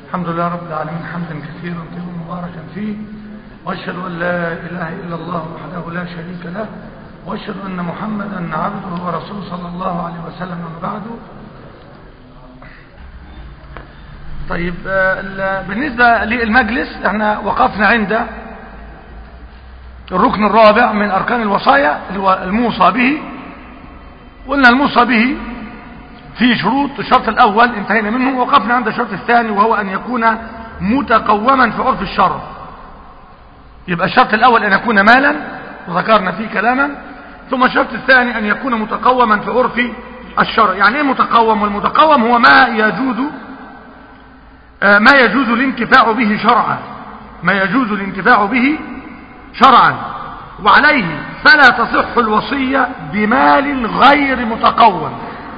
الحمد لله رب العالمين حمدا كثيرا طيبا مباركا فيه واشهد ان لا اله الا الله وحده لا شريك له واشهد ان محمدا عبده ورسوله صلى الله عليه وسلم اما بعد طيب بالنسبه للمجلس احنا وقفنا عند الركن الرابع من اركان الوصايا هو الموصى به قلنا الموصى به في شروط الشرط الأول انتهينا منه وقفنا عند الشرط الثاني وهو أن يكون متقوما في عرف الشرع يبقى الشرط الأول أن يكون مالا وذكرنا فيه كلاما ثم الشرط الثاني أن يكون متقوما في عرف الشرع يعني ايه متقوم والمتقوم هو ما يجوز ما يجوز الانتفاع به شرعا ما يجوز الانتفاع به شرعا وعليه فلا تصح الوصية بمال غير متقوم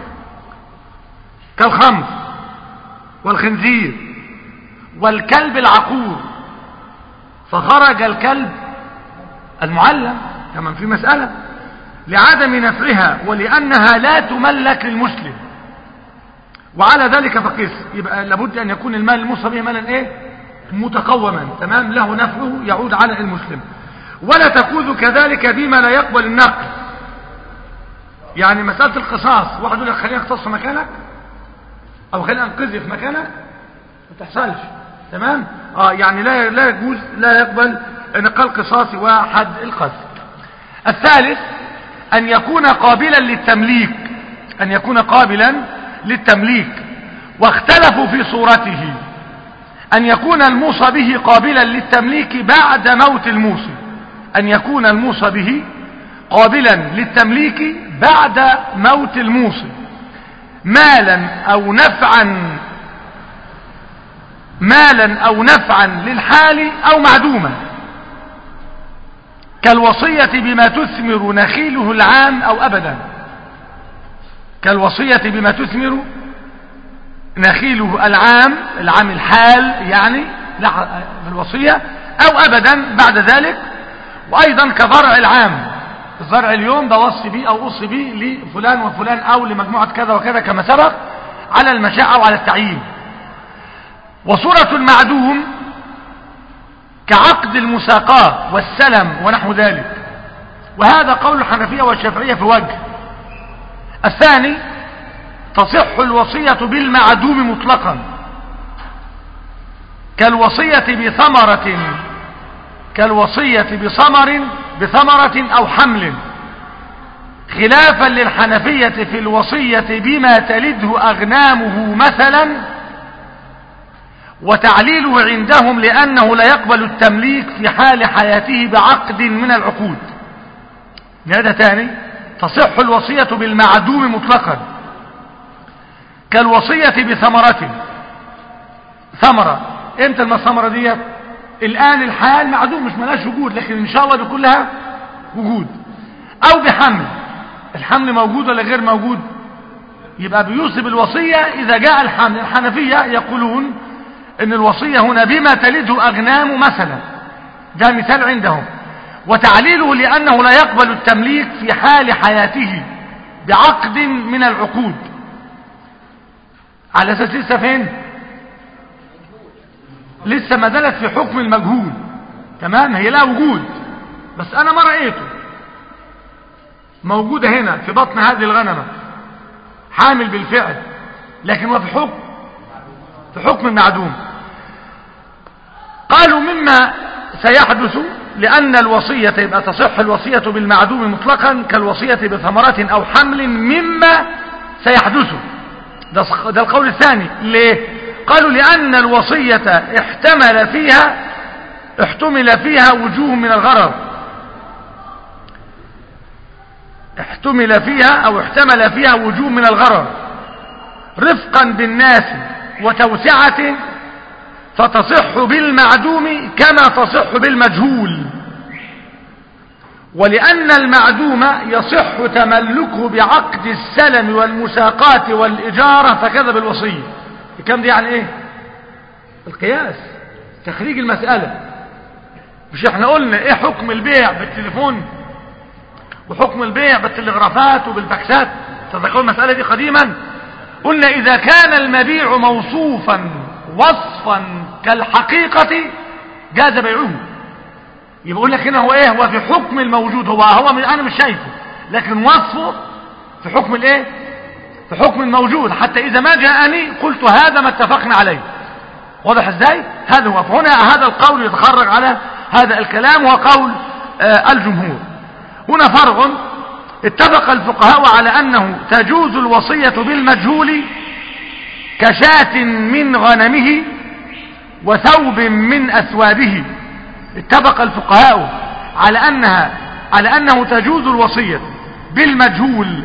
كالخمر والخنزير والكلب العقور فخرج الكلب المعلم كمان في مسألة لعدم نفعها ولأنها لا تملك للمسلم وعلى ذلك فقس يبقى لابد أن يكون المال الموصى به مالا ايه متقوما تمام له نفعه يعود على المسلم ولا تكون كذلك بما لا يقبل النقل يعني مسألة القصاص واحد يقول لك خلينا اقتص مكانك او خلينا انقذه في مكانك ما تحصلش تمام اه يعني لا لا يجوز لا يقبل نقل قصاصي وحد القذف الثالث ان يكون قابلا للتمليك ان يكون قابلا للتمليك واختلفوا في صورته ان يكون الموصى به قابلا للتمليك بعد موت الموصي ان يكون الموصى به قابلا للتمليك بعد موت الموصي مالا او نفعا مالا او نفعا للحال او معدوما كالوصية بما تثمر نخيله العام او ابدا كالوصية بما تثمر نخيله العام العام الحال يعني في الوصية او ابدا بعد ذلك وايضا كضرع العام الزرع اليوم بوصي بيه او اوصي بيه لفلان وفلان او لمجموعة كذا وكذا كما سبق على المشاء او على التعيين وصورة المعدوم كعقد المساقاة والسلم ونحو ذلك وهذا قول الحنفية والشافعية في وجه الثاني تصح الوصية بالمعدوم مطلقا كالوصية بثمرة كالوصية بثمر بثمرة أو حمل خلافا للحنفية في الوصية بما تلده أغنامه مثلا وتعليله عندهم لأنه لا يقبل التمليك في حال حياته بعقد من العقود هذا تاني تصح الوصية بالمعدوم مطلقا كالوصية بثمرة ثمرة امتى الثمرة ديت الآن الحال معدوم مش ملاش وجود لكن إن شاء الله بيكون لها وجود أو بحمل الحمل موجود ولا غير موجود يبقى بيوصي بالوصية إذا جاء الحمل الحنفية يقولون إن الوصية هنا بما تلده أغنام مثلا ده مثال عندهم وتعليله لأنه لا يقبل التمليك في حال حياته بعقد من العقود على أساس لسه فين لسه ما زالت في حكم المجهول تمام هي لها وجود بس انا ما رأيته موجودة هنا في بطن هذه الغنمة حامل بالفعل لكن هو في حكم في حكم المعدوم قالوا مما سيحدث لأن الوصية يبقى تصح الوصية بالمعدوم مطلقا كالوصية بثمرة أو حمل مما سيحدث ده, ده القول الثاني ليه قالوا لأن الوصية احتمل فيها احتمل فيها وجوه من الغرر احتمل فيها او احتمل فيها وجوه من الغرر رفقا بالناس وتوسعة فتصح بالمعدوم كما تصح بالمجهول ولأن المعدوم يصح تملكه بعقد السلم والمساقات والإجارة فكذا بالوصية الكلام دي يعني ايه القياس تخريج المسألة مش احنا قلنا ايه حكم البيع بالتليفون وحكم البيع بالتلغرافات وبالفاكسات تذكروا المسألة دي قديما قلنا إذا كان المبيع موصوفا وصف وصفا كالحقيقة جاز بيعه يبقى يقول لك هنا هو ايه هو في حكم الموجود هو هو من انا مش شايفه لكن وصفه في حكم الايه في حكم الموجود حتى اذا ما جاءني قلت هذا ما اتفقنا عليه واضح ازاي هذا هو فهنا هذا القول يتخرج على هذا الكلام وهو قول آه الجمهور هنا فرع اتفق الفقهاء على انه تجوز الوصية بالمجهول كشاة من غنمه وثوب من اثوابه اتفق الفقهاء على انها على انه تجوز الوصية بالمجهول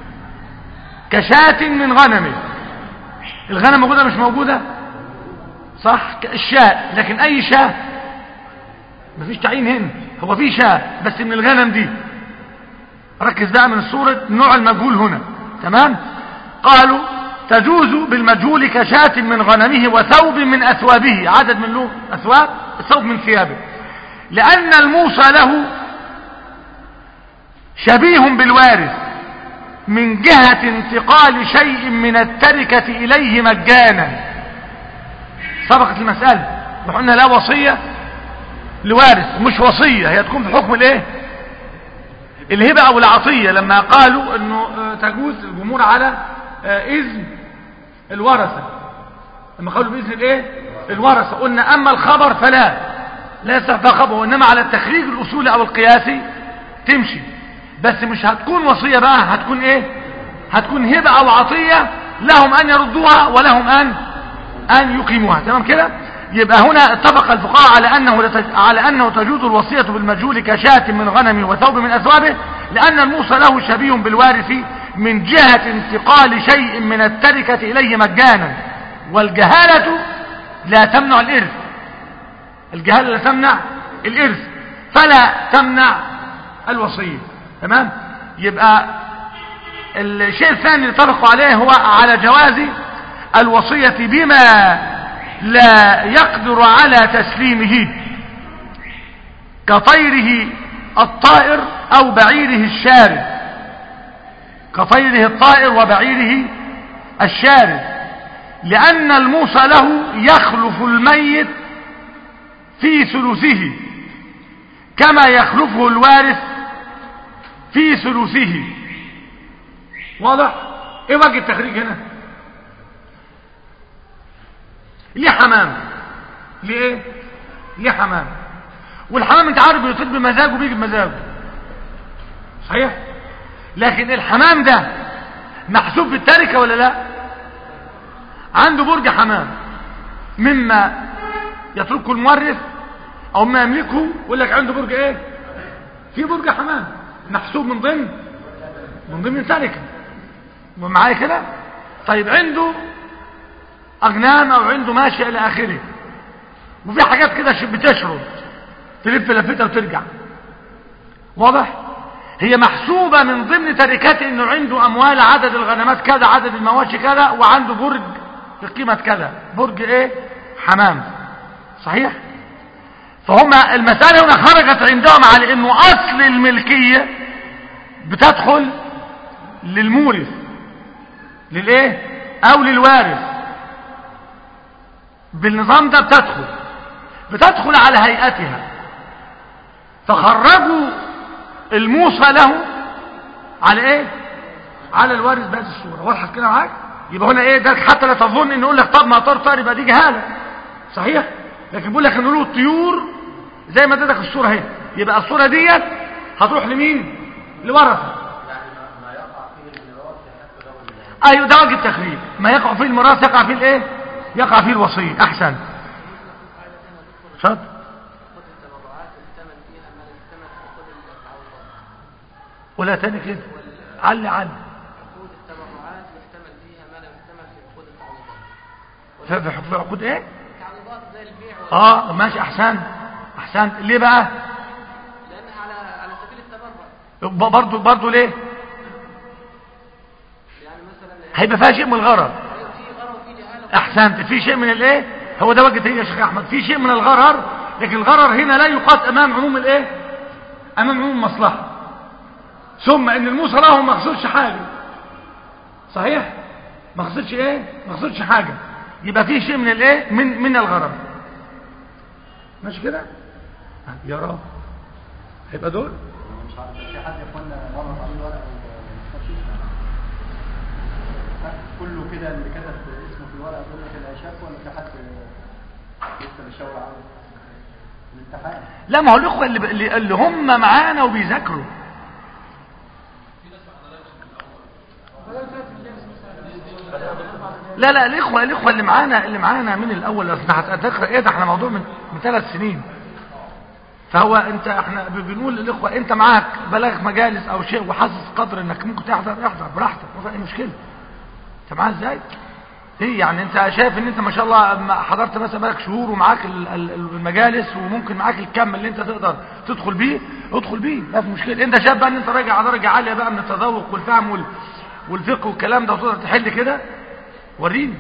كشاة من غنمه الغنم موجودة مش موجودة صح الشاة لكن اي شاة مفيش تعيين هنا هو في شاة بس من الغنم دي ركز بقى من الصورة نوع المجهول هنا تمام قالوا تجوز بالمجهول كشاة من غنمه وثوب من أثوابه عدد من له أثواب الثوب من ثيابه لأن الموصى له شبيه بالوارث من جهة انتقال شيء من التركة إليه مجانا سبقت المسألة وقلنا لا وصية لوارث مش وصية هي تكون في حكم الايه الهبة او العطية لما قالوا انه تجوز الجمهور على اذن الورثة لما قالوا باذن الايه الورثة قلنا اما الخبر فلا لا يصح خبر وانما على التخريج الاصولي او القياسي تمشي بس مش هتكون وصية بقى هتكون ايه هتكون هبة او عطية لهم ان يردوها ولهم ان ان يقيموها تمام كده يبقى هنا اتفق الفقهاء على انه لتج... على انه تجوز الوصيه بالمجهول كشاة من غنم وثوب من اثوابه لان الموصى له شبيه بالوارث من جهه انتقال شيء من التركه اليه مجانا والجهاله لا تمنع الارث الجهاله لا تمنع الارث فلا تمنع الوصيه تمام يبقى الشيء الثاني اللي اتفقوا عليه هو على جواز الوصيه بما لا يقدر على تسليمه كطيره الطائر او بعيره الشارد كطيره الطائر وبعيره الشارد لان الموصى له يخلف الميت في ثلثه كما يخلفه الوارث في ثلثه واضح ايه وجه التخريج هنا ليه حمام ليه ايه ليه حمام والحمام انت عارف بيطير بمزاجه بيجي بمزاجه صحيح لكن الحمام ده محسوب في التركه ولا لا عنده برج حمام مما يتركه المورث او ما يملكه يقول لك عنده برج ايه في برج حمام محسوب من ضمن من ضمن التركه معايا كده طيب عنده اغنام او عنده ماشي الى اخره وفي حاجات كده بتشرد تلف لفتها وترجع واضح هي محسوبة من ضمن تركات انه عنده اموال عدد الغنمات كذا عدد المواشي كذا وعنده برج في قيمة كذا برج ايه حمام صحيح فهم المسألة هنا خرجت عندهم على انه اصل الملكية بتدخل للمورث للايه او للوارث بالنظام ده بتدخل بتدخل على هيئتها فخرجوا الموصى له على ايه على الوارث بهذه الصوره واضحه كده معاك يبقى هنا ايه ده حتى لا تظن ان يقول لك طب ما طار طار يبقى دي جهاله صحيح لكن بيقول لك ان له الطيور زي ما اديتك الصوره اهي يبقى الصوره ديت هتروح لمين لورثه ايوه ده وجه التخريج ما يقع فيه الميراث يقع فيه الايه يقع فيه الوصيه احسن اتفضل ولا تاني كده علي علي عقود التبرعات يحتمل فيها ما لا يحتمل في عقود التعويضات في في عقود ايه التعويضات زي البيع وال- اه ماشي احسن احسن ليه بقى لانها على على سبيل التبرع ب- برضو برضو ليه يعني مثلا هيبقى فيها شيء من الغرر في غرض وفي جهاله احسنت في شيء من الايه هو ده وجه يا شيخ احمد في شيء من الغرر لكن الغرر هنا لا يقاس امام عموم الايه امام عموم المصلحه ثم ان الموصى له ما خسرش حاجه صحيح ما خسرش ايه ما خسرش حاجه يبقى في شيء من الايه من من الغرض ماشي كده يا رب هيبقى دول مش عارف في حد يا اخوانا غلط عليه الورقه ومش كله كده اللي كتب اسمه في الورقه دول في الاشاف ولا في حد لسه بيشاور عليه الامتحان لا ما هو الاخوه اللي, اللي, اللي هم معانا وبيذاكروا لا لا الاخوه الاخوه اللي معانا اللي معانا من الاول اصل هتذكر ايه ده احنا موضوع من من ثلاث سنين فهو انت احنا بنقول للاخوه انت معاك بلاغ مجالس او شيء وحاسس قدر انك ممكن تحضر احضر براحتك ما في اي مشكله انت معايا ازاي ايه يعني انت شايف ان انت ما شاء الله ما حضرت مثلا بقالك شهور ومعاك ال- ال- المجالس وممكن معاك الكم اللي انت تقدر تدخل بيه ادخل بيه ما في مشكله انت شايف بقى ان انت راجع على درجه عاليه بقى من التذوق والفهم وال- والفقه والكلام ده وتقدر تحل كده وريني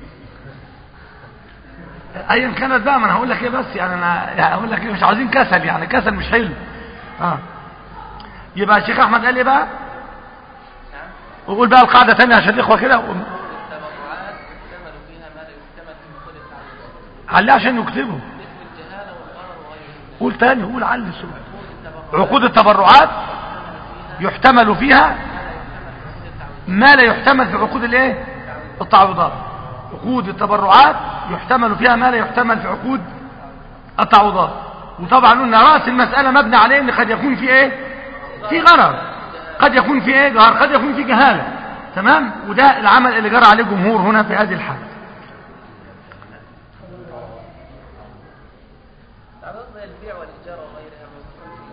ايا كانت بقى ما انا هقول لك ايه بس يعني انا يعني هقول لك ايه مش عاوزين كسل يعني كسل مش حلو اه يبقى الشيخ احمد قال ايه بقى نعم وقول بقى القاعده تانية عشان الاخوه كده التبرعات يحتمل فيها ما لا يحتمل في دخول التعبد عليه عشان يكتبوا مثل الجهالة والغرر وغيرهما قول تاني قول علي الصوت التبرعات عقود التبرعات يحتمل فيها ما لا يحتمل في عقود الايه التعويضات عقود التبرعات يحتمل فيها ما لا يحتمل في عقود التعويضات وطبعا قلنا راس المساله مبني عليه ان قد يكون في ايه في غرر قد يكون في ايه غرر قد يكون في جهاله تمام وده العمل اللي جرى عليه الجمهور هنا في هذه الحاله التعبد زي البيع والإيجار وغيرها من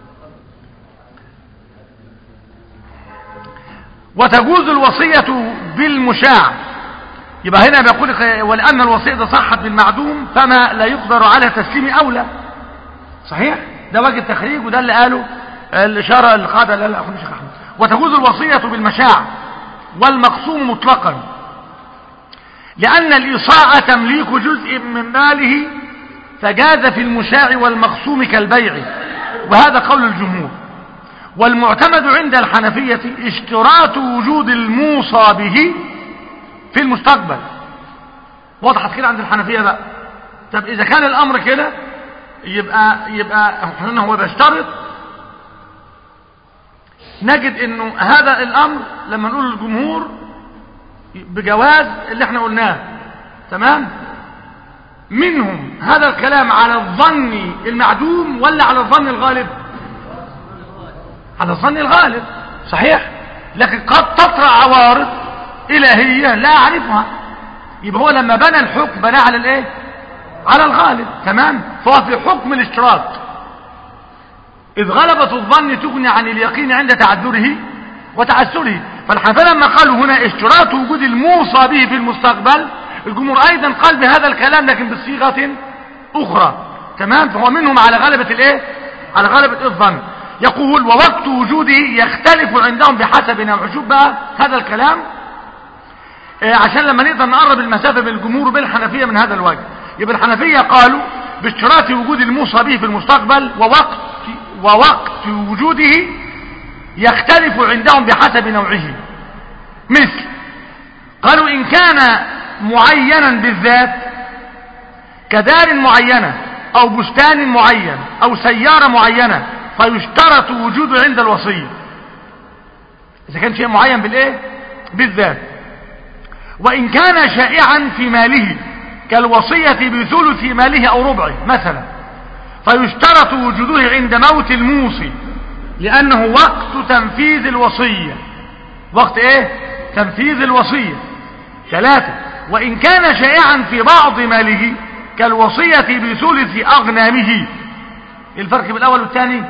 وتجوز الوصية بالمشاع يبقى هنا بيقول لك ولأن الوصية صحت بالمعدوم فما لا يقدر على تسليم أولى صحيح ده وجه التخريج وده اللي قاله الإشارة القاعدة اللي قالها أخونا الشيخ أحمد وتجوز الوصية بالمشاع والمقسوم مطلقا لأن الإصاعة تمليك جزء من ماله فجاز في المشاع والمقسوم كالبيع وهذا قول الجمهور والمعتمد عند الحنفية اشتراط وجود الموصى به في المستقبل وضحت كده عند الحنفية بقى طب إذا كان الأمر كده يبقى يبقى احنا هو بيشترط نجد انه هذا الامر لما نقول للجمهور بجواز اللي احنا قلناه تمام منهم هذا الكلام على الظن المعدوم ولا على الظن الغالب على الظن الغالب صحيح لكن قد تطرأ عوارض إلهية لا أعرفها يبقى هو لما بنى الحكم بنى على الايه على الغالب تمام فهو في حكم الاشتراط إذ غلبة الظن تغني عن اليقين عند تعذره وتعسره فالحنفية لما قالوا هنا اشتراط وجود الموصى به في المستقبل الجمهور أيضا قال بهذا الكلام لكن بصيغة أخرى تمام فهو منهم على غلبة الايه على غلبة الظن يقول ووقت وجوده يختلف عندهم بحسب نوع شوف بقى هذا الكلام آه، عشان لما نقدر نقرب المسافة بين الجمهور وبين الحنفية من هذا الوجه يبقى الحنفية قالوا باشتراط وجود الموصى به في المستقبل ووقت ووقت وجوده يختلف عندهم بحسب نوعه مثل قالوا إن كان معينا بالذات كدار معينة أو بستان معين أو سيارة معينة فيشترط وجوده عند الوصية إذا كان شيء معين بالإيه؟ بالذات وإن كان شائعا في ماله كالوصية بثلث ماله أو ربعه مثلا فيشترط وجوده عند موت الموصي لأنه وقت تنفيذ الوصية وقت إيه؟ تنفيذ الوصية ثلاثة وإن كان شائعا في بعض ماله كالوصية بثلث أغنامه الفرق بين الأول والثاني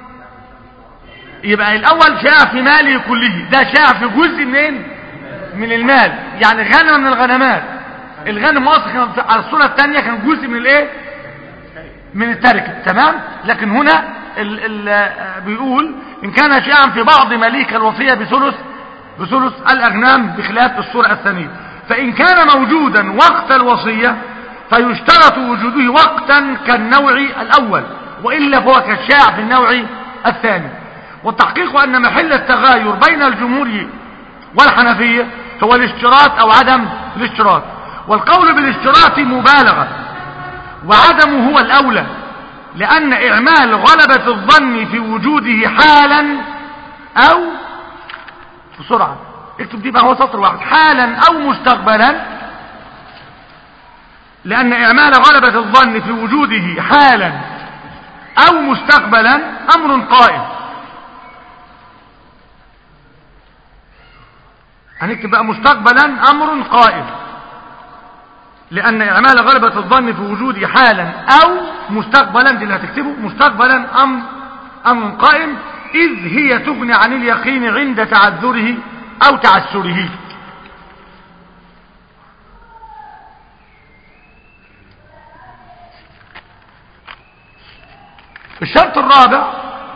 يبقى الأول شائع في ماله كله ده شائع في جزء منين من المال يعني غنم من الغنمات الغنم اصلا كان في- على الصورة الثانية كان جزء من الايه من التركة تمام لكن هنا ال ال آه، بيقول ان كان شيئا في بعض مليك الوصية بثلث بثلث الاغنام بخلاف الصورة الثانية فان كان موجودا وقت الوصية فيشترط وجوده وقتا كالنوع الاول والا فهو كالشائع في النوع الثاني والتحقيق ان محل التغاير بين الجمهور والحنفية هو الاشتراط او عدم الاشتراط والقول بالاشتراط مبالغة وعدمه هو الأولى لأن إعمال غلبة الظن في وجوده حالا أو بسرعة اكتب دي بقى هو سطر واحد حالا أو مستقبلا لأن إعمال غلبة الظن في وجوده حالا أو مستقبلا أمر قائم هنكتب بقى مستقبلا أمر قائم لأن إعمال غلبة الظن في وجوده حالا أو مستقبلا دي اللي هتكتبه مستقبلا أمر أمر قائم إذ هي تغني عن اليقين عند تعذره أو تعسره الشرط الرابع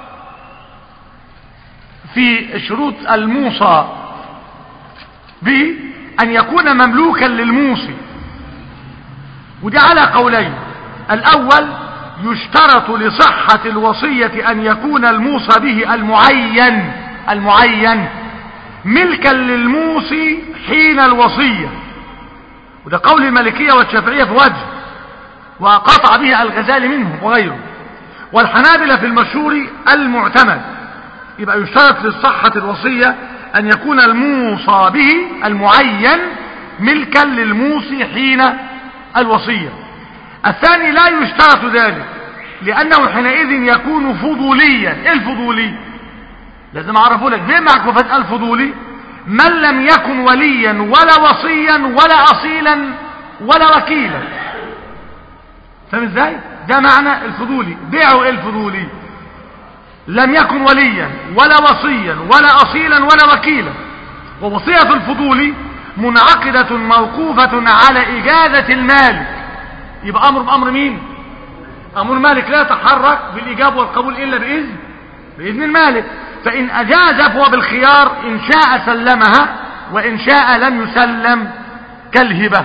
في شروط الموصى به أن يكون مملوكا للموصي ودي على قولين الأول يشترط لصحة الوصية أن يكون الموصى به المعين المعين ملكا للموصي حين الوصية وده قول المالكية والشافعية في وجه وقطع به الغزالي منهم وغيره والحنابلة في المشهور المعتمد يبقى يشترط لصحة الوصية أن يكون الموصى به المعين ملكا للموصي حين الوصية الثاني لا يشترط ذلك لأنه حينئذ يكون فضوليا إيه الفضولي لازم أعرفه لك بيه معك وفتح الفضولي من لم يكن وليا ولا وصيا ولا أصيلا ولا وكيلا فاهم ازاي ده معنى الفضولي بيعوا ايه الفضولي لم يكن وليا ولا وصيا ولا أصيلا ولا وكيلا ووصية الفضولي منعقدة موقوفة على إجازة المالك يبقى أمر بأمر مين أمر المالك لا يتحرك بالإجابة والقبول إلا بإذن بإذن المالك فإن أجاز فهو بالخيار إن شاء سلمها وإن شاء لم يسلم كالهبة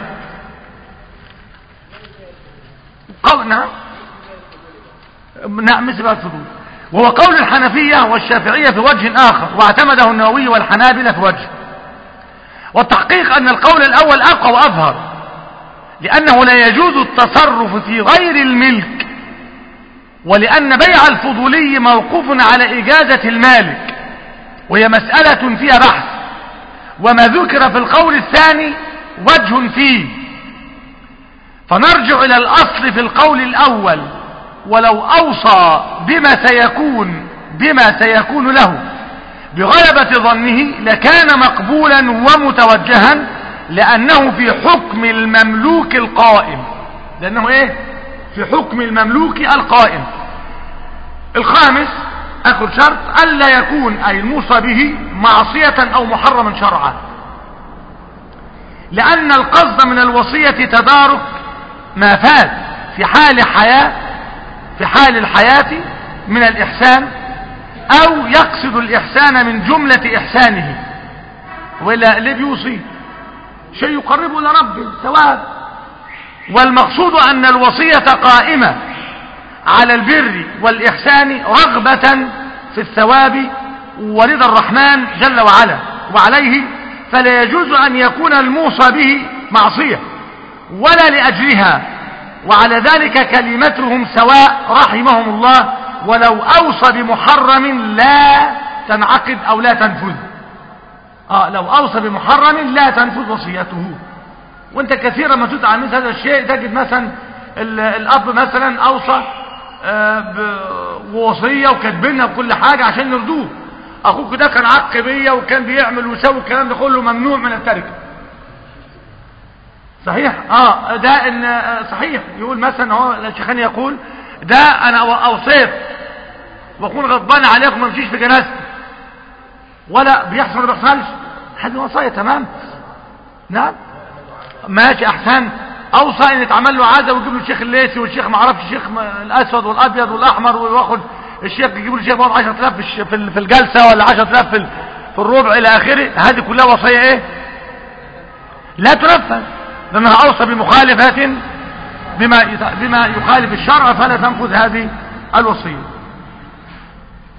قول نعم نعم مثل الفضول وهو قول الحنفية والشافعية في وجه آخر واعتمده النووي والحنابلة في وجه والتحقيق أن القول الأول أقوى وأظهر لأنه لا يجوز التصرف في غير الملك ولأن بيع الفضولي موقوف على إجازة المالك وهي مسألة فيها بحث وما ذكر في القول الثاني وجه فيه فنرجع إلى الأصل في القول الأول ولو أوصى بما سيكون بما سيكون له بغلبة ظنه لكان مقبولا ومتوجها لأنه في حكم المملوك القائم لأنه إيه في حكم المملوك القائم الخامس آخر شرط ألا يكون أي الموصى به معصية أو محرما شرعا لأن القصد من الوصية تدارك ما فات في حال حياة في حال الحياة من الإحسان أو يقصد الإحسان من جملة إحسانه ولا ليه بيوصي شيء يقربه إلى ربه ثواب والمقصود أن الوصية قائمة على البر والإحسان رغبة في الثواب ورضا الرحمن جل وعلا وعليه فلا يجوز أن يكون الموصى به معصية ولا لأجلها وعلى ذلك كلمتهم سواء رحمهم الله ولو أوصى بمحرم لا تنعقد أو لا تنفذ آه لو أوصى بمحرم لا تنفذ وصيته وانت كثيرا ما تدعى مثل هذا الشيء تجد مثلا الأب مثلا أوصى بوصية وكاتبينها بكل حاجة عشان يرضوه أخوك ده كان عق بيا وكان بيعمل ويسوي الكلام ده كله ممنوع من التركه صحيح اه ده ان صحيح يقول مثلا هو الشيخان يقول ده انا اوصيت واكون غضبان عليكم ما امشيش في جنازتي ولا بيحصل ولا بيحصلش هذه وصايا تمام نعم ماشي احسن اوصى ان يتعمل له عزا ويجيب له الشيخ الليثي والشيخ ما اعرفش الشيخ الاسود والابيض والاحمر وياخد الشيخ يجيب له الشيخ 10000 في في الجلسه ولا 10000 في في الربع الى اخره هذه كلها وصايا ايه لا تنفذ لأنها أوصى بمخالفة بما بما يخالف الشرع فلا تنفذ هذه الوصية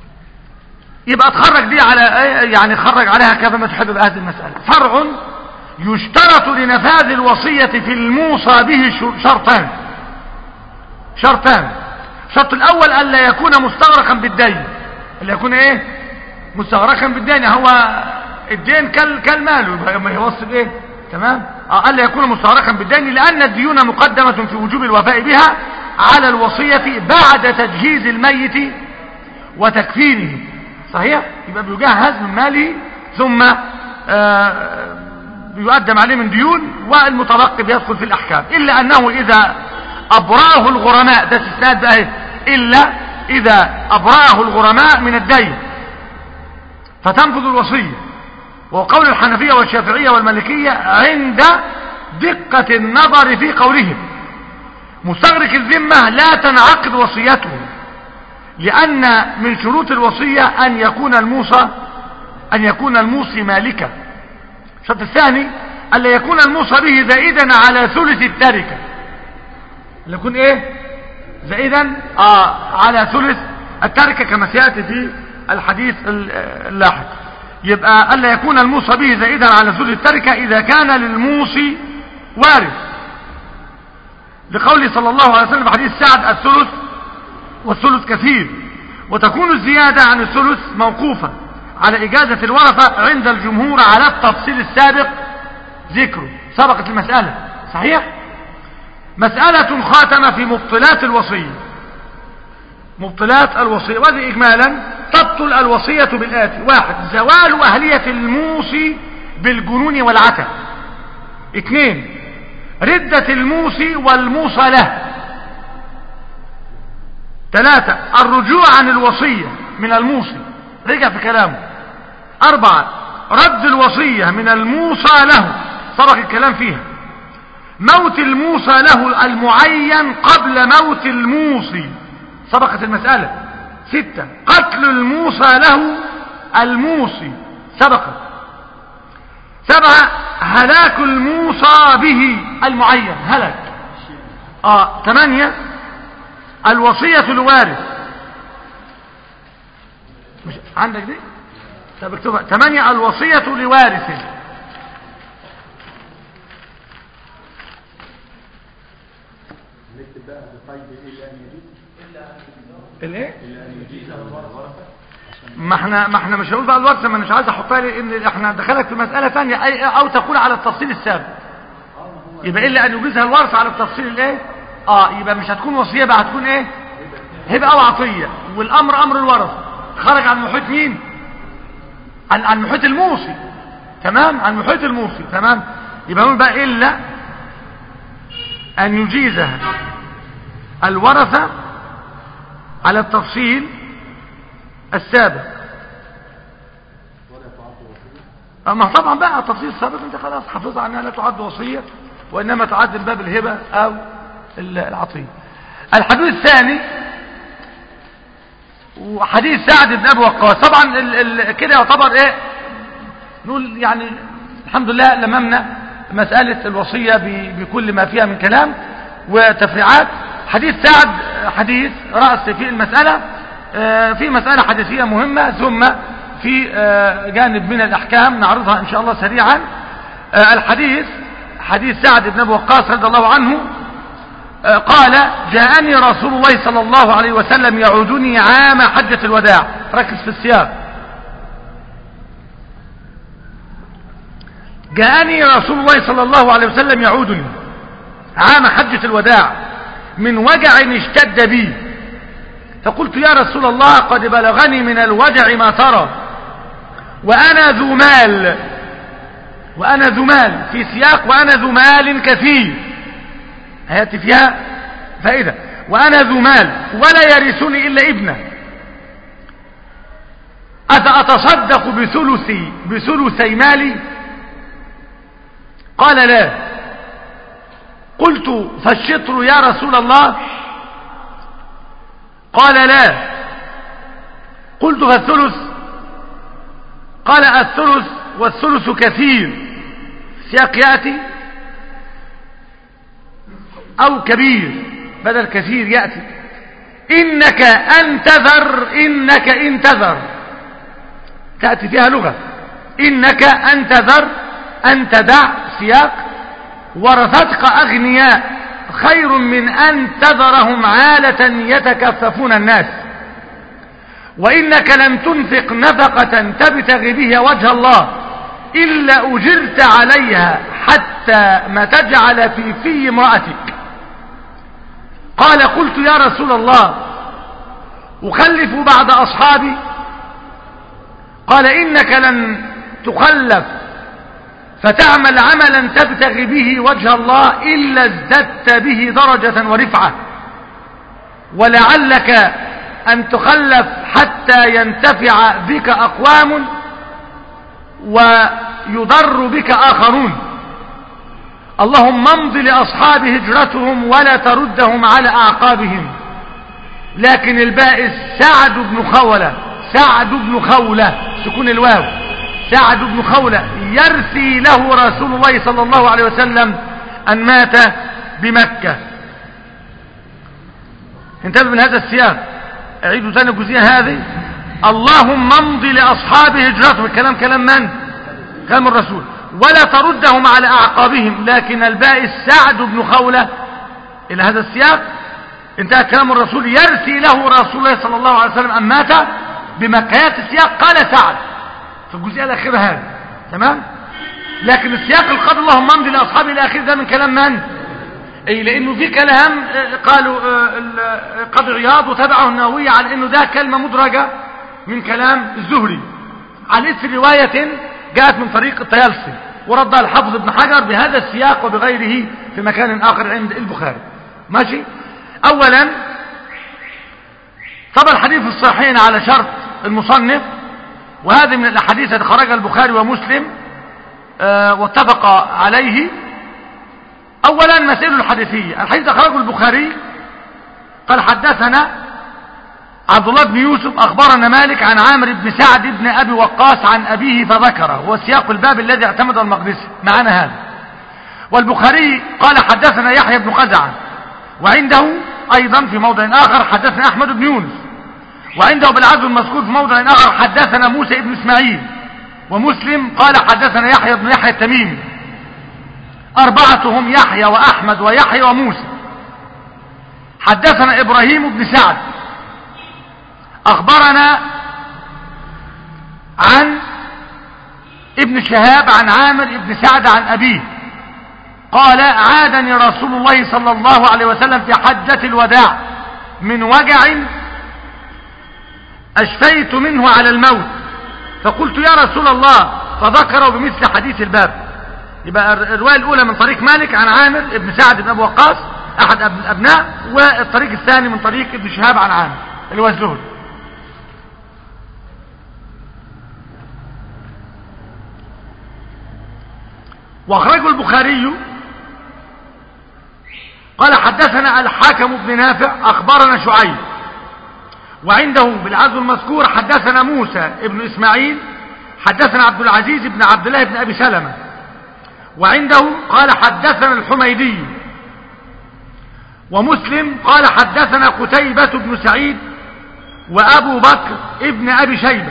يبقى تخرج دي على يعني خرج عليها كيف ما تحب هذه المسألة فرع يشترط لنفاذ الوصية في الموصى به ش- شرطان شرطان الشرط الأول ألا يكون مستغرقا بالدين ألا يكون إيه مستغرقا بالدين هو الدين كال كالمال يبقى ما يوصل إيه تمام آه، ألا يكون مستغرقا بالدين لأن الديون مقدمة في وجوب الوفاء بها على الوصية بعد تجهيز الميت وتكفينه صحيح يبقى بيجهز من ماله ثم آه، يقدم عليه من ديون والمتبقي بيدخل في الأحكام إلا أنه إذا أبراه الغرماء ده استثناء بقى إيه؟ إلا إذا أبراه الغرماء من الدين فتنفذ الوصية وقول الحنفية والشافعية والمالكية عند دقة النظر في قولهم مستغرق الذمة لا تنعقد وصيته لأن من شروط الوصية أن يكون الموصى أن يكون الموصي مالكا الشرط الثاني ألا يكون الموصى به زائدا على ثلث التركة ألا يكون إيه زائدا آه على ثلث التركة كما سيأتي في الحديث ال- اللاحق يبقى ألا يكون الموصى به زائدا على ثلث التركة إذا كان للموصي وارث لقوله صلى الله عليه وسلم في حديث سعد الثلث والثلث كثير وتكون الزيادة عن الثلث موقوفة على إجازة الورثة عند الجمهور على التفصيل السابق ذكره سبقت المسألة صحيح مسألة خاتمة في مبطلات الوصية مبطلات الوصية وهذه إجمالا تبطل الوصية بالآتي واحد زوال أهلية الموصي بالجنون والعتب اثنين ردة الموصي والموصى له ثلاثة الرجوع عن الوصية من الموصي رجع في كلامه أربعة رد الوصية من الموصى له سبق الكلام فيها موت الموصى له المعين قبل موت الموصي سبقت المسألة ستة قتل الموصى له الموصي سبقت سبعة هلاك الموصى به المعين هلك اه ثمانية الوصية الوارث مش عندك دي طب اكتبها ثمانية الوصية لوارث نكتب بقى بقيد الا ان يجوز الايه الا ان يجيز الورثه ما احنا ما احنا مش هنقول بقى الوقت ما انا مش عايز احطها لي ان احنا دخلك في مسألة ثانية أي- او تقول على التفصيل السابق يبقى الا ان يجيزها الورثة على التفصيل الايه اه يبقى مش هتكون وصية بقى هتكون ايه هبة او عطية والامر امر الورثة خرج عن محيط مين عن عن محيط الموصي تمام عن محيط الموصي تمام يبقى نقول بقى الا ان يجيزها الورثة على التفصيل السابق ولا تعطي وصيه اما طبعا بقى التفصيل السابق انت خلاص حافظها انها لا تعد وصية وانما تعد من باب الهبة او ال- العطية الحديث الثاني وحديث سعد بن ابي وقاص طبعا ال ال كده يعتبر ايه نقول يعني الحمد لله لممنا مسألة الوصية ب- بكل ما فيها من كلام وتفريعات حديث سعد حديث رأس في المسألة آه، في مسألة حديثية مهمة ثم في آه، جانب من الأحكام نعرضها إن شاء الله سريعا آه، الحديث حديث سعد بن أبي وقاص رضي الله عنه آه، قال جاءني رسول الله صلى الله عليه وسلم يعودني عام حجة الوداع ركز في السياق جاءني رسول الله صلى الله عليه وسلم يعودني عام حجة الوداع من وجع اشتد بي فقلت يا رسول الله قد بلغني من الوجع ما ترى وأنا ذو مال وأنا ذو مال في سياق وأنا ذو مال كثير هيأتي فيها فائدة وأنا ذو مال ولا يرثني إلا ابنه أفأتصدق بثلثي بثلثي مالي قال لا قلت فالشطر يا رسول الله قال لا قلت فالثلث قال الثلث والثلث كثير سياق يأتي أو كبير بدل كثير يأتي إنك أنتذر إنك انتذر تأتي فيها لغة إنك أنتذر أن تدع السياق ورثتك أغنياء خير من أن تذرهم عالة يتكففون الناس وإنك لن تنفق نفقة تبتغي بها وجه الله إلا أجرت عليها حتى ما تجعل في في امرأتك قال قلت يا رسول الله أخلف بعد أصحابي قال إنك لن تخلف فتعمل عملا تبتغي به وجه الله إلا ازددت به درجة ورفعة ولعلك أن تخلف حتى ينتفع بك أقوام ويضر بك آخرون اللهم امض لأصحاب هجرتهم ولا تردهم على أعقابهم لكن البائس سعد بن خولة سعد بن خولة سكون الواو سعد بن خولة يرثي له رسول الله صلى الله عليه وسلم أن مات بمكة انتبه من هذا السياق اعيدوا ثاني الجزئية هذه اللهم امضي لأصحاب هجرتهم الكلام كلام من كلام الرسول ولا تردهم على أعقابهم لكن البائس سعد بن خولة إلى هذا السياق انتهى كلام الرسول يرثي له رسول الله صلى الله عليه وسلم أن مات بمكيات السياق قال سعد في الجزئية الأخيرة هذه تمام لكن السياق القدر اللهم امضي لأصحابه إلى آخر ده من كلام من اي لانه في كلام قالوا قاضي عياض وتبعه النووي على انه ده كلمة مدرجة من كلام الزهري على اثر رواية جاءت من طريق الطيالسي وردها الحافظ ابن حجر بهذا السياق وبغيره في مكان اخر عند البخاري ماشي اولا طبعا الحديث الصحيحين على شرط المصنف وهذه من الاحاديث التي خرجها البخاري ومسلم آه واتفق عليه اولا مسائل الحديثية الحديث اخرجه البخاري قال حدثنا عبد الله بن يوسف اخبرنا مالك عن عامر بن سعد بن ابي وقاص عن ابيه فذكره هو سياق الباب الذي اعتمد المقدسي معنا هذا والبخاري قال حدثنا يحيى بن قزعة وعنده ايضا في موضع اخر حدثنا احمد بن يونس وعنده بالعزو المذكور في موضع اخر حدثنا موسى بن اسماعيل ومسلم قال حدثنا يحيى بن يحيى التميمي أربعتهم يحيى وأحمد ويحيى وموسى حدثنا إبراهيم بن سعد أخبرنا عن ابن شهاب عن عامر بن سعد عن أبيه قال عادني رسول الله صلى الله عليه وسلم في حجة الوداع من وجع أشفيت منه على الموت فقلت يا رسول الله فذكره بمثل حديث الباب يبقى الرواية الأولى من طريق مالك عن عامر ابن سعد بن أبو وقاص أحد الأبناء والطريق الثاني من طريق ابن شهاب عن عامر اللي هو الزهري واخرجه البخاري قال حدثنا الحاكم بن نافع أخبرنا شعيب وعنده بالعزو المذكور حدثنا موسى ابن إسماعيل حدثنا عبد العزيز بن عبد الله بن أبي سلمة وعنده قال حدثنا الحميدي ومسلم قال حدثنا قتيبة بن سعيد وأبو بكر ابن أبي شيبة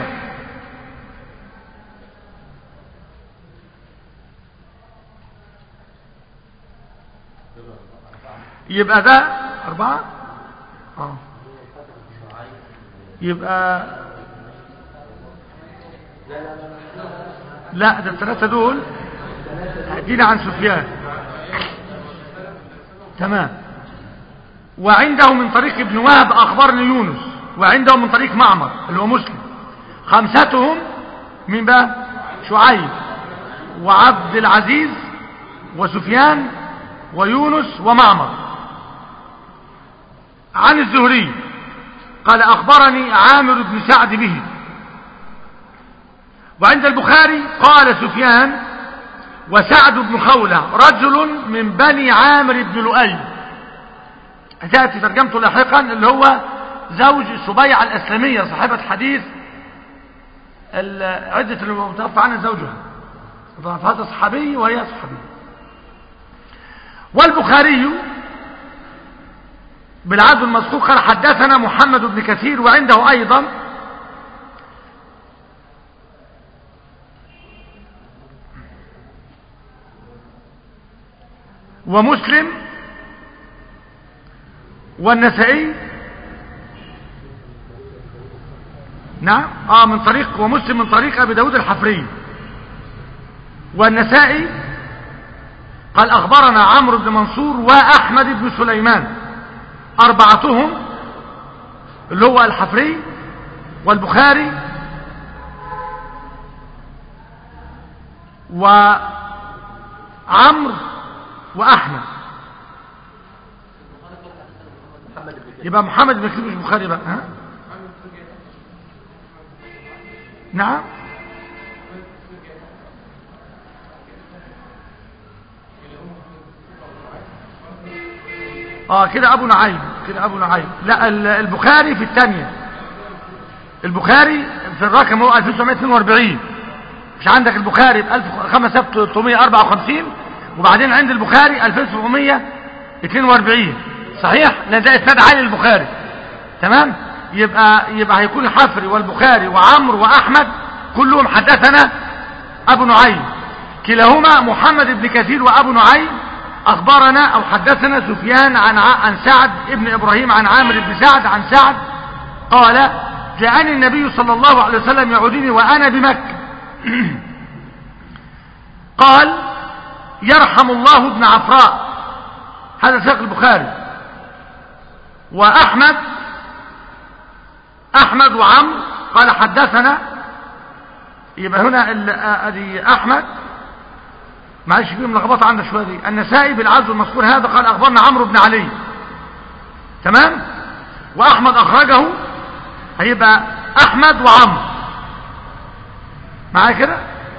يبقى ده أربعة آه. يبقى لا ده الثلاثة دول حكينا عن سفيان تمام وعنده من طريق ابن وهب أخبرني يونس وعنده من طريق معمر اللي هو مسلم خمستهم من بقى شعيب وعبد العزيز وسفيان ويونس ومعمر عن الزهري قال أخبرني عامر بن سعد به وعند البخاري قال سفيان وسعد بن خولة رجل من بني عامر بن لؤي تأتي ترجمته لاحقا اللي هو زوج سبيعة الأسلمية صاحبة حديث عدة اللي متوفى عنها زوجها فهذا صحابي وهي صحابي والبخاري بالعدل المذكور قال حدثنا محمد بن كثير وعنده أيضا ومسلم والنسائي نعم اه من طريق ومسلم من طريق ابي داود الحفري والنسائي قال اخبرنا عمرو بن منصور واحمد بن سليمان اربعتهم اللي هو الحفري والبخاري وعمرو واحمد محمد بن يبقى محمد بن كثير مش بخاري بقى ها نعم اه كده ابو نعيم كده ابو نعيم لا ال- البخاري في الثانية البخاري في الرقم هو 1942 مش عندك البخاري ب 1354 وبعدين عند البخاري 2742 صحيح لان ده اسناد عالي للبخاري تمام يبقى يبقى هيكون الحفري والبخاري وعمرو واحمد كلهم حدثنا ابو نعيم كلاهما محمد بن كثير وابو نعيم اخبرنا او حدثنا سفيان عن ع- عن سعد ابن ابراهيم عن عامر بن سعد عن سعد قال جاءني النبي صلى الله عليه وسلم يعودني وانا بمكه قال يرحم الله ابن عفراء هذا سياق البخاري واحمد احمد وعمرو قال حدثنا يبقى هنا ال- آه، ادي احمد معلش فيهم لخبطه عندنا شويه دي النسائي بالعزو المذكور هذا قال اخبرنا عمرو بن علي تمام واحمد اخرجه هيبقى احمد وعمرو معايا كده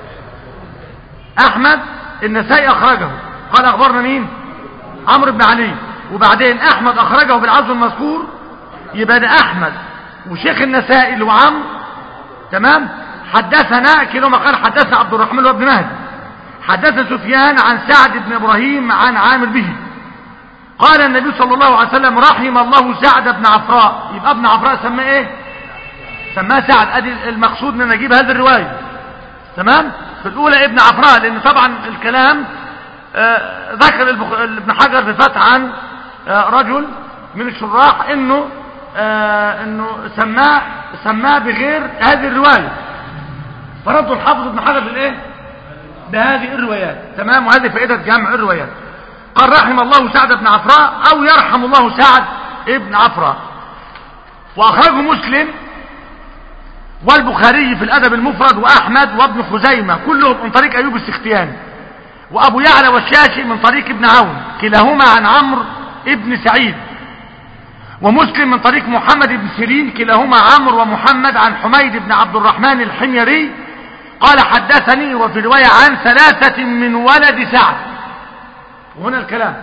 احمد النسائي اخرجه قال اخبرنا مين عمرو بن علي وبعدين احمد اخرجه بالعزو المذكور يبقى ده احمد وشيخ النسائي اللي هو عمرو تمام حدثنا كلاهما قال حدثنا عبد الرحمن بن مهدي حدث سفيان عن سعد بن ابراهيم عن عامر به قال النبي صلى الله عليه وسلم رحم الله سعد بن عفراء يبقى ابن عفراء سماه ايه سماه سعد ادي المقصود من نجيب هذه الروايه تمام في الاولى ابن عفراء لان طبعا الكلام آه ذكر البخ- ابن حجر في فتح عن آه رجل من الشراح انه آه انه سماه سماه بغير هذه الروايه فرد الحافظ ابن حجر بالايه بهذه الروايات تمام وهذه فائده جمع الروايات قال رحم الله سعد بن عفراء او يرحم الله سعد ابن عفراء واخرجه مسلم والبخاري في الأدب المفرد وأحمد وابن خزيمة كلهم من طريق أيوب السختياني وأبو يعلى والشاشي من طريق ابن عون كلاهما عن عمرو ابن سعيد ومسلم من طريق محمد بن سيرين كلاهما عمرو ومحمد عن حميد بن عبد الرحمن الحميري قال حدثني وفي رواية عن ثلاثة من ولد سعد وهنا الكلام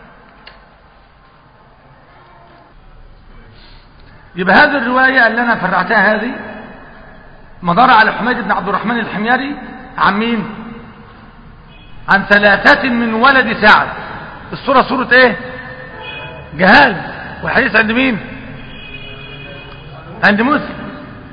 يبقى هذه الرواية اللي أنا فرعتها هذه مدار على حميد بن عبد الرحمن الحميري عن مين عن ثلاثة من ولد سعد الصورة صورة ايه جهال والحديث عند مين عند مسلم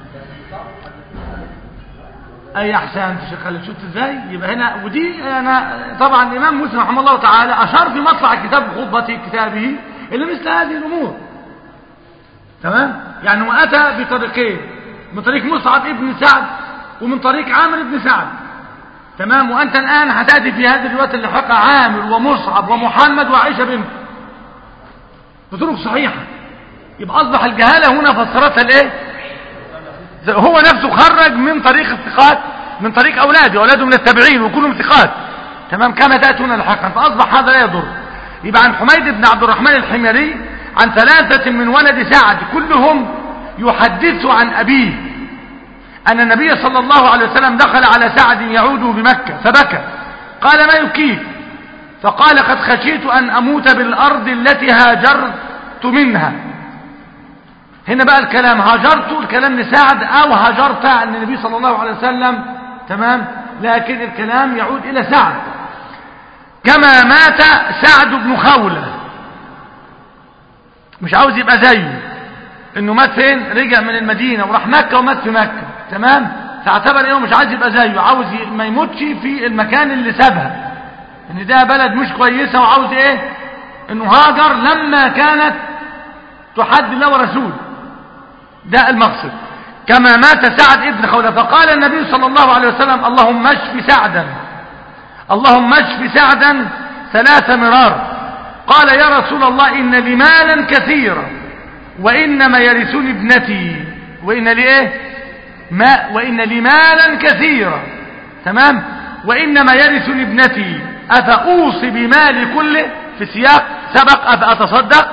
اي احسن شغال شفت ازاي يبقى هنا ودي انا طبعا الامام مسلم رحمه الله تعالى اشار في مطلع كتاب خطبه كتابه الى مثل هذه الامور تمام يعني هو اتى بطريقين من طريق مصعب ابن سعد ومن طريق عامر بن سعد تمام وانت الان هتاتي في هذه الروايه اللي حقها عامر ومصعب ومحمد وعائشه بنت بطرق صحيحه يبقى اصبح الجهاله هنا فسرتها الايه هو نفسه خرج من طريق الثقات من طريق اولاده اولاده من التابعين وكلهم ثقات تمام كما تاتي هنا الحقا فاصبح هذا لا يضر يبقى عن حميد بن عبد الرحمن الحميري عن ثلاثه من ولد سعد كلهم يحدث عن أبيه أن النبي صلى الله عليه وسلم دخل على سعد يعوده بمكة فبكى قال ما يبكيك فقال قد خشيت أن أموت بالأرض التي هاجرت منها هنا بقى الكلام هاجرت الكلام لسعد أو هاجرت أن النبي صلى الله عليه وسلم تمام لكن الكلام يعود إلى سعد كما مات سعد بن خولة مش عاوز يبقى زيه انه مات فين رجع من المدينة وراح مكة ومات في مكة تمام فاعتبر انه مش عايز يبقى زيه عاوز ي- ما يموتش في المكان اللي سابها ان ده بلد مش كويسة وعاوز ايه انه هاجر لما كانت تحد الله ورسوله ده المقصد كما مات سعد ابن خولة فقال النبي صلى الله عليه وسلم اللهم اشف سعدا اللهم اشف سعدا ثلاث مرار قال يا رسول الله إن لي مالا كثيرا وإنما يرثني ابنتي وإن لي إيه ما وإن لي مالا كثيرا تمام وإنما يرثني ابنتي أفأوصي بمالي كله في سياق سبق أفأتصدق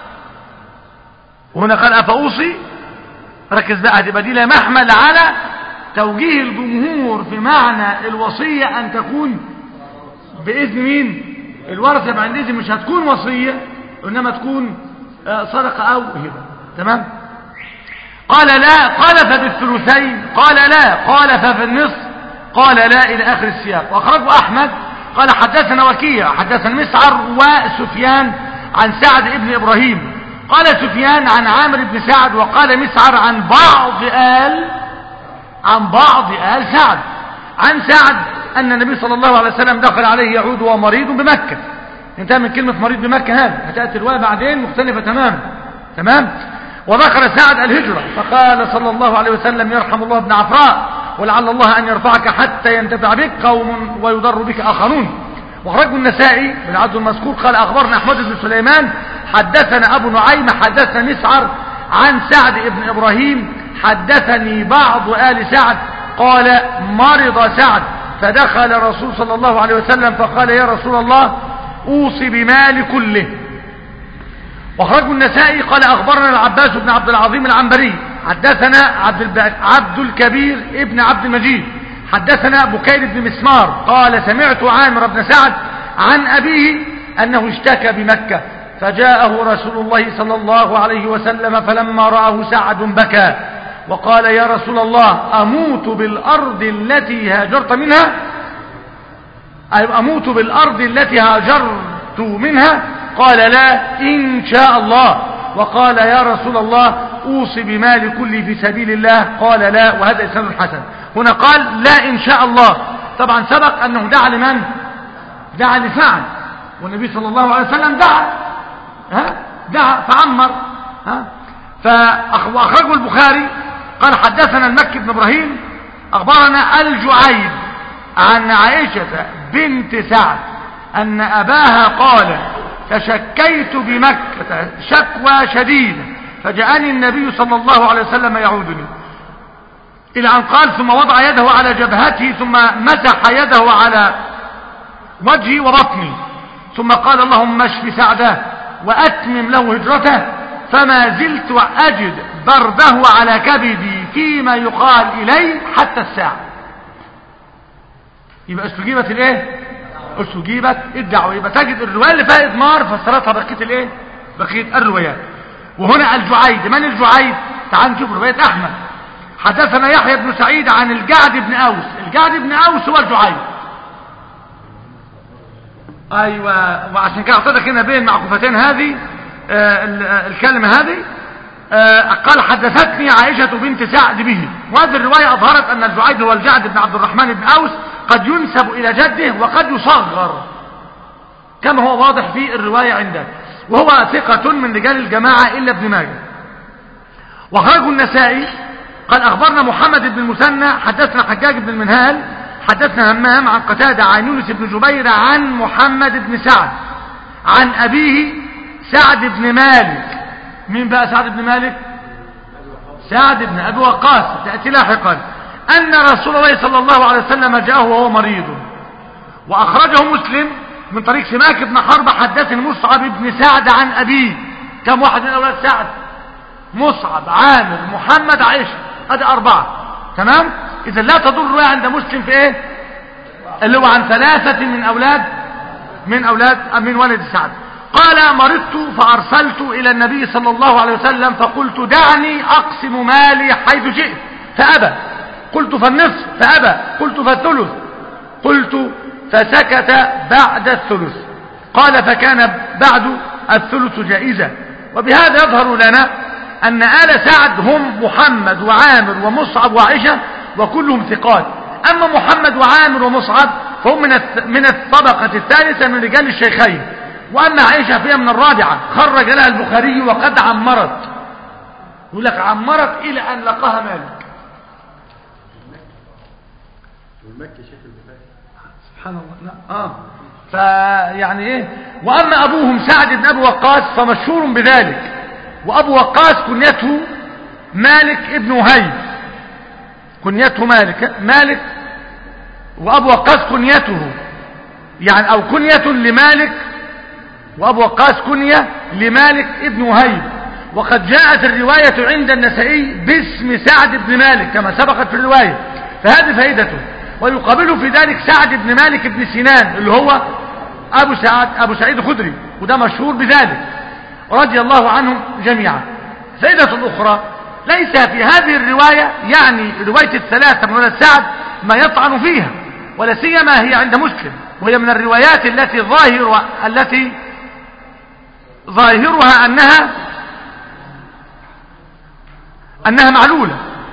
وهنا قال أفأوصي ركز بقى هتبقى دي لا محمل على توجيه الجمهور في معنى الوصية أن تكون بإذن مين الورثة يبقى عندئذ مش هتكون وصية إنما تكون آه، صدقة أو هبة تمام قال لا قال فبالثلثين قال لا قال ففي النصف قال لا إلى آخر السياق وأخرجه أحمد قال حدثنا وكيع حدثنا مسعر وسفيان عن سعد ابن إبراهيم قال سفيان عن عامر بن سعد وقال مسعر عن بعض آل عن بعض آل سعد عن سعد أن النبي صلى الله عليه وسلم دخل عليه يعود وهو مريض بمكة انتهى من كلمة مريض بمكة هذا هتأتي الرواية بعدين مختلفة تماما تمام وذكر سعد الهجرة فقال صلى الله عليه وسلم يرحم الله ابن عفراء ولعل الله أن يرفعك حتى ينتفع بك قوم ويضر بك آخرون وخرجه النسائي بالعبد المذكور قال أخبرنا أحمد بن سليمان حدثنا أبو نعيم حدثنا مسعر عن سعد بن إبراهيم حدثني بعض آل سعد قال مرض سعد فدخل رسول صلى الله عليه وسلم فقال يا رسول الله أوصي بمال كله وخرجه النسائي قال أخبرنا العباس بن عبد العظيم العنبري حدثنا عبد, الب... عبد الكبير ابن عبد المجيد حدثنا بكير بن مسمار قال سمعت عامر بن سعد عن أبيه أنه اشتكى بمكة فجاءه رسول الله صلى الله عليه وسلم فلما رآه سعد بكى وقال يا رسول الله أموت بالأرض التي هاجرت منها أي أموت بالأرض التي هاجرت منها قال لا إن شاء الله وقال يا رسول الله أوصي بمال كل في سبيل الله قال لا وهذا إسناد حسن هنا قال لا إن شاء الله طبعا سبق أنه دعا لمن دعا لسعد والنبي صلى الله عليه وسلم دعا ها دعا فعمر ها فأخرجه البخاري قال حدثنا المكي بن إبراهيم أخبرنا الجعيد عن عائشة بنت سعد أن أباها قال تشكيت بمكة شكوى شديدة فجاءني النبي صلى الله عليه وسلم يعودني إلى أن قال ثم وضع يده على جبهته ثم مسح يده على وجهي وبطني ثم قال اللهم اشف سعده وأتمم له هجرته فما زلت أجد برده على كبدي فيما يقال إلي حتى الساعة يبقى استجيبت الايه استجيبت الدعوة يبقى تجد الرواية اللي فيها إضمار فسرتها بقية الايه بقية الروايات وهنا الجعيد من الجعيد تعال نشوف رواية أحمد حدثنا يحيى بن سعيد عن الجعد بن أوس الجعد بن أوس هو الجعيد أيوة وعشان كده أعطيتك هنا بين معكوفتين هذه آه الكلمة هذه آه قال حدثتني عائشة بنت سعد به وهذه الرواية أظهرت أن الجعيد هو الجعد بن عبد الرحمن بن أوس قد ينسب إلى جده وقد يصغر كما هو واضح في الرواية عندك وهو ثقة من رجال الجماعة إلا ابن ماجه وخرجه النسائي قال أخبرنا محمد بن المثنى حدثنا حجاج بن المنهال حدثنا همام عن قتادة عن يونس بن جبير عن محمد بن سعد عن أبيه سعد بن مالك مين بقى سعد بن مالك سعد بن أبي وقاص تأتي لاحقا أن رسول الله صلى الله عليه وسلم جاءه وهو مريض وأخرجه مسلم من طريق سماك بن حرب حدثني مصعب بن سعد عن أبيه كم واحد من أولاد سعد مصعب عامر محمد عائشة هذه أربعة تمام إذا لا تضر عند مسلم في إيه اللي هو عن ثلاثة من أولاد من أولاد من ولد سعد قال مرضت فأرسلت إلى النبي صلى الله عليه وسلم فقلت دعني أقسم مالي حيث شئت فأبى قلت فالنصف فأبى قلت فالثلث قلت فسكت بعد الثلث قال فكان بعد الثلث جائزة وبهذا يظهر لنا أن آل سعد هم محمد وعامر ومصعب وعائشة وكلهم ثقات أما محمد وعامر ومصعب فهم من الث- من الطبقة الثالثة من رجال الشيخين وأما عائشة فهي من الرابعة خرج لها البخاري وقد عمرت يقول لك عمرت إلى أن لقاها مالك والمكي شيخ البخاري سبحان الله لا اه فيعني ايه واما ابوهم سعد بن ابي وقاص فمشهور بذلك وابو وقاص كنيته مالك ابن وهيب كنيته مالك مالك وابو وقاص كنيته يعني او كنية لمالك وابو وقاص كنية لمالك ابن وهيب وقد جاءت الرواية عند النسائي باسم سعد بن مالك كما سبقت في الرواية فهذه فائدته ويقابله في ذلك سعد بن مالك بن سنان اللي هو ابو سعد ابو سعيد الخدري وده مشهور بذلك رضي الله عنهم جميعا فائدة اخرى ليس في هذه الرواية يعني رواية الثلاثة من ولد سعد ما يطعن فيها ولا سيما هي عند مسلم وهي من الروايات التي ظاهر التي ظاهرها أنها أنها معلولة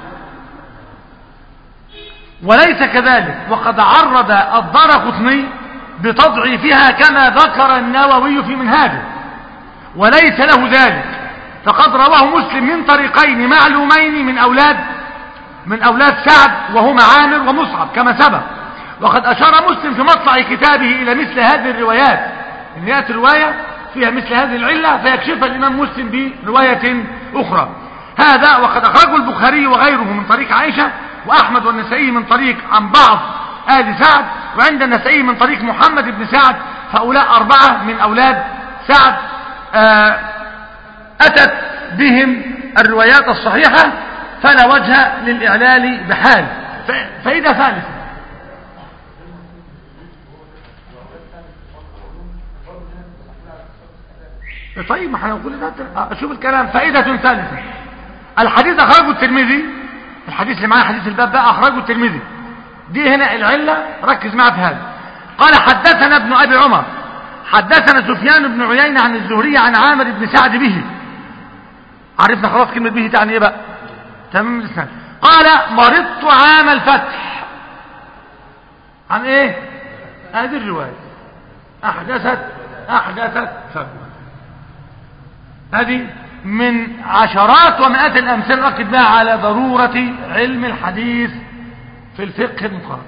وليس كذلك وقد عرض الدار قطني بتضعيفها كما ذكر النووي في منهاجه وليس له ذلك فقد رواه مسلم من طريقين معلومين من أولاد من أولاد سعد وهما عامر ومصعب كما سبق وقد أشار مسلم في مطلع كتابه إلى مثل هذه الروايات إن يأتي رواية فيها مثل هذه العلة فيكشفها الإمام مسلم برواية أخرى هذا وقد أخرجه البخاري وغيره من طريق عائشة وأحمد والنسائي من طريق عن بعض آل سعد وعند النسائي من طريق محمد بن سعد هؤلاء أربعة من أولاد سعد آه أتت بهم الروايات الصحيحة فلا وجه للإعلال بحال فإذا ثالثة طيب ما احنا نقول ده شوف الكلام فائدة ثالثة الحديث أخرجه الترمذي الحديث اللي معاه حديث الباب ده أخرجه الترمذي دي هنا العلة ركز معها في هذا قال حدثنا ابن أبي عمر حدثنا سفيان بن عيينة عن الزهري عن عامر بن سعد به عرفنا خلاص كلمة به تعني ايه بقى تمام الاسناد قال مرضت عام الفتح عن ايه هذه الرواية احدثت احدثت فتح هذه من عشرات ومئات الامثله اكد بها على ضرورة علم الحديث في الفقه المقارن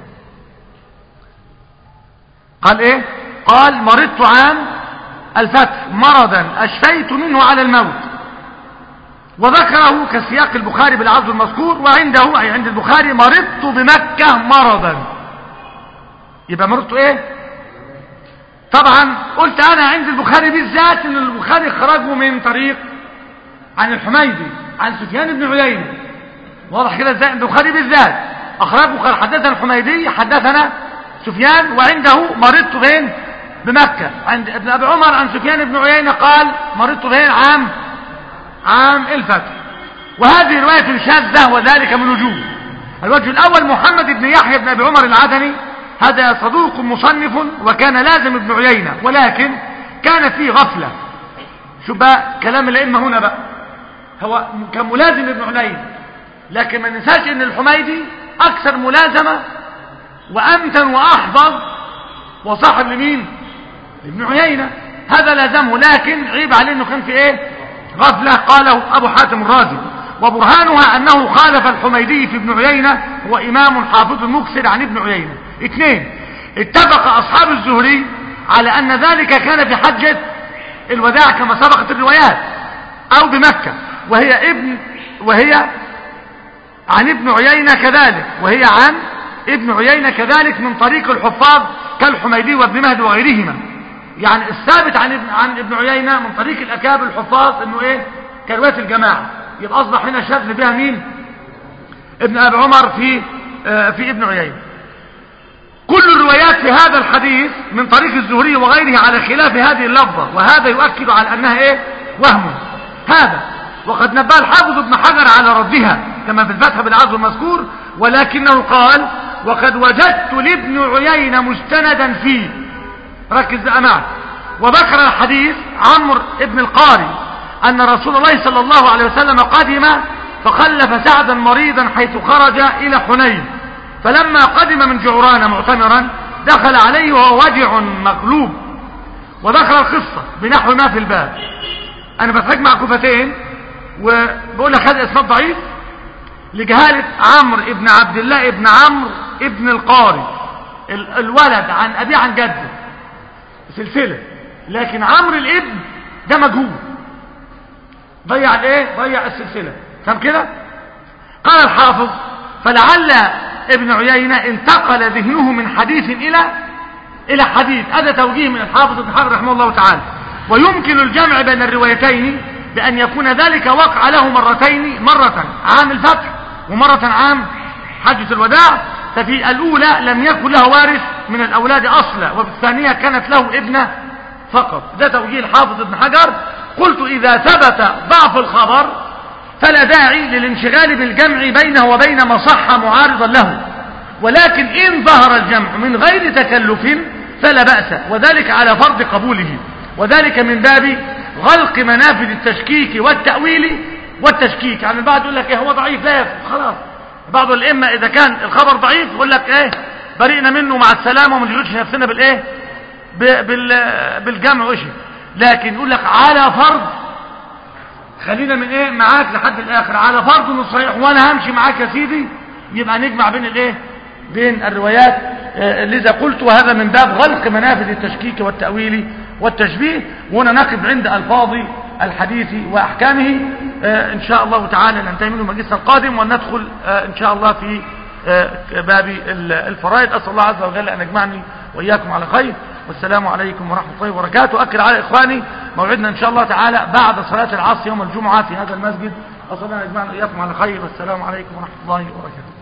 قال ايه قال مرضت عام الفتح مرضا اشفيت منه على الموت وذكره كسياق البخاري بالعرض المذكور وعنده أي عند البخاري مرضت بمكة مرضا يبقى مرضت ايه طبعا قلت انا عند البخاري بالذات ان البخاري خرجه من طريق عن الحميدي عن سفيان بن عيينة واضح كده ازاي عند البخاري بالذات اخرجه قال حدثنا الحميدي حدثنا سفيان وعنده مرضت فين بمكة عند ابن ابي عمر عن سفيان بن عيينة قال مرضت فين عام عام الفتح وهذه رواية شاذة وذلك من وجوه الوجه الأول محمد بن يحيى بن أبي عمر العدني هذا صدوق مصنف وكان لازم ابن عيينة ولكن كان فيه غفلة شو بقى كلام الأئمة هنا بقى هو كان ملازم ابن عيينة لكن ما ننساش ان الحميدي أكثر ملازمة وأمتن وأحفظ وصاحب لمين ابن عيينة هذا لازمه لكن عيب عليه انه كان في ايه غفلة قاله أبو حاتم الرازي وبرهانها أنه خالف الحميدي في ابن عيينة هو إمام حافظ مكسر عن ابن عيينة اثنين اتفق أصحاب الزهري على أن ذلك كان في حجة الوداع كما سبقت الروايات أو بمكة وهي ابن وهي عن ابن عيينة كذلك وهي عن ابن عيينة كذلك من طريق الحفاظ كالحميدي وابن مهدي وغيرهما يعني الثابت عن ابن عن ابن عيينة من طريق الأكابر الحفاظ انه ايه كرواية الجماعة يبقى اصبح هنا شاذ بها مين ابن ابي عمر في آه في ابن عيينة كل الروايات في هذا الحديث من طريق الزهري وغيره على خلاف هذه اللفظة وهذا يؤكد على انها ايه وهم هذا وقد نبه الحافظ ابن حجر على ردها كما في الفتح بالعرض المذكور ولكنه قال وقد وجدت لابن عيينة مستندا فيه ركز بقى معي وذكر الحديث عمرو ابن القاري أن رسول الله صلى الله عليه وسلم قدم فخلف سعدا مريضا حيث خرج إلى حنين فلما قدم من جعران معتمرا دخل عليه وهو وجع مقلوب ودخل القصة بنحو ما في الباب انا بتجمع كفتين وبقول لك هذا اسناد ضعيف لجهالة عمرو ابن عبد الله ابن عمرو ابن القاري ال- الولد عن ابيه عن جده سلسلة لكن عمرو الابن ده مجهول ضيع الايه ضيع السلسلة فهم كده قال الحافظ فلعل ابن عيينة انتقل ذهنه من حديث الى الى حديث هذا توجيه من الحافظ ابن حجر رحمه الله تعالى ويمكن الجمع بين الروايتين بان يكون ذلك وقع له مرتين مرة عام الفتح ومرة عام حجة الوداع ففي الاولى لم يكن له وارث من الاولاد اصلا وفي الثانية كانت له ابنة فقط ده توجيه الحافظ ابن حجر قلت اذا ثبت ضعف الخبر فلا داعي للانشغال بالجمع بينه وبين ما صح معارضا له ولكن إن ظهر الجمع من غير تكلف فلا بأس وذلك على فرض قبوله وذلك من باب غلق منافذ التشكيك والتأويل والتشكيك يعني البعض يقول لك ايه هو ضعيف لا يفهم خلاص بعض الأئمة إذا كان الخبر ضعيف يقول لك ايه بريئنا منه مع السلامة وما نجلدش نفسنا بالايه ب- بال- بالجمع وشي لكن يقول لك على فرض خلينا من ايه معاك لحد الاخر على فرض انه صحيح وانا همشي معاك يا سيدي يبقى نجمع بين الايه بين الروايات آه، لذا قلت وهذا من باب غلق منافذ التشكيك والتأويل والتشبيه وهنا نقف عند الفاظ الحديث واحكامه آه، ان شاء الله تعالى ننتهي منه المجلس القادم وندخل آه، ان شاء الله في آه، باب ال- الفرائض اسال الله عز وجل ان يجمعني واياكم على خير والسلام عليكم ورحمه الله وبركاته اكد على اخواني موعدنا ان شاء الله تعالى بعد صلاه العصر يوم الجمعه في هذا المسجد اسال الله ان يجمعنا واياكم على خير والسلام عليكم ورحمه الله وبركاته